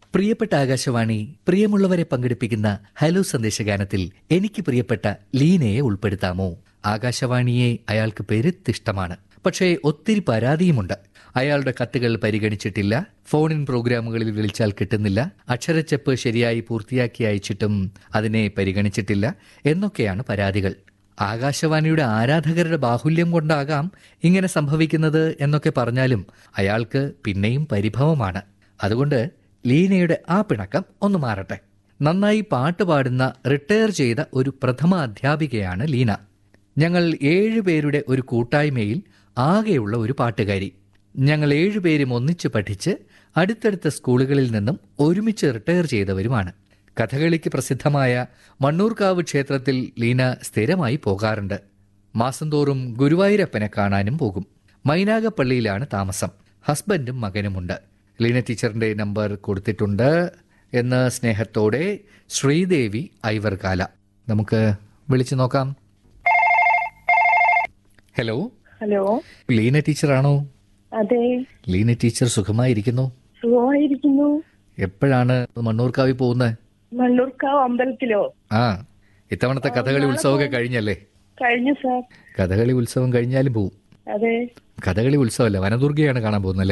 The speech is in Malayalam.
പ്രിയപ്പെട്ട ആകാശവാണി പ്രിയമുള്ളവരെ പങ്കെടുപ്പിക്കുന്ന ഹലോ സന്ദേശഗാനത്തിൽ എനിക്ക് പ്രിയപ്പെട്ട ലീനയെ ഉൾപ്പെടുത്താമോ ആകാശവാണിയെ അയാൾക്ക് പെരുത്തിഷ്ടമാണ് പക്ഷേ ഒത്തിരി പരാതിയുമുണ്ട് അയാളുടെ കത്തുകൾ പരിഗണിച്ചിട്ടില്ല ഫോണിൻ പ്രോഗ്രാമുകളിൽ വിളിച്ചാൽ കിട്ടുന്നില്ല അക്ഷരച്ചെപ്പ് ശരിയായി പൂർത്തിയാക്കി അയച്ചിട്ടും അതിനെ പരിഗണിച്ചിട്ടില്ല എന്നൊക്കെയാണ് പരാതികൾ ആകാശവാണിയുടെ ആരാധകരുടെ ബാഹുല്യം കൊണ്ടാകാം ഇങ്ങനെ സംഭവിക്കുന്നത് എന്നൊക്കെ പറഞ്ഞാലും അയാൾക്ക് പിന്നെയും പരിഭവമാണ് അതുകൊണ്ട് ലീനയുടെ ആ പിണക്കം ഒന്ന് മാറട്ടെ നന്നായി പാട്ട് പാടുന്ന റിട്ടയർ ചെയ്ത ഒരു പ്രഥമ അധ്യാപികയാണ് ലീന ഞങ്ങൾ ഏഴുപേരുടെ ഒരു കൂട്ടായ്മയിൽ ആകെയുള്ള ഒരു പാട്ടുകാരി ഞങ്ങൾ ഏഴുപേരും ഒന്നിച്ച് പഠിച്ച് അടുത്തടുത്ത സ്കൂളുകളിൽ നിന്നും ഒരുമിച്ച് റിട്ടയർ ചെയ്തവരുമാണ് കഥകളിക്ക് പ്രസിദ്ധമായ മണ്ണൂർക്കാവ് ക്ഷേത്രത്തിൽ ലീന സ്ഥിരമായി പോകാറുണ്ട് മാസം തോറും ഗുരുവായൂരപ്പനെ കാണാനും പോകും മൈനാഗപ്പള്ളിയിലാണ് താമസം ഹസ്ബൻഡും മകനുമുണ്ട് ലീന ടീച്ചറിന്റെ നമ്പർ കൊടുത്തിട്ടുണ്ട് എന്ന് സ്നേഹത്തോടെ ശ്രീദേവി ഐവർകാല നമുക്ക് വിളിച്ചു നോക്കാം ഹലോ ഹലോ ലീന ടീച്ചറാണോ അതെ ലീന ടീച്ചർ സുഖമായിരിക്കുന്നു സുഖമായിരിക്കുന്നു എപ്പോഴാണ് മണ്ണൂർക്കാവിൽ പോകുന്നത് മണ്ണൂർക്കാവ് അമ്പലത്തിലോ ആ ഇത്തവണത്തെ കഥകളി ഉത്സവമൊക്കെ കഴിഞ്ഞല്ലേ കഴിഞ്ഞു സാർ കഥകളി ഉത്സവം കഴിഞ്ഞാലും പോവും അതെ കഥകളി ഉത്സവമല്ല വനദുർഗയാണ് കാണാൻ പോകുന്നല്ലേ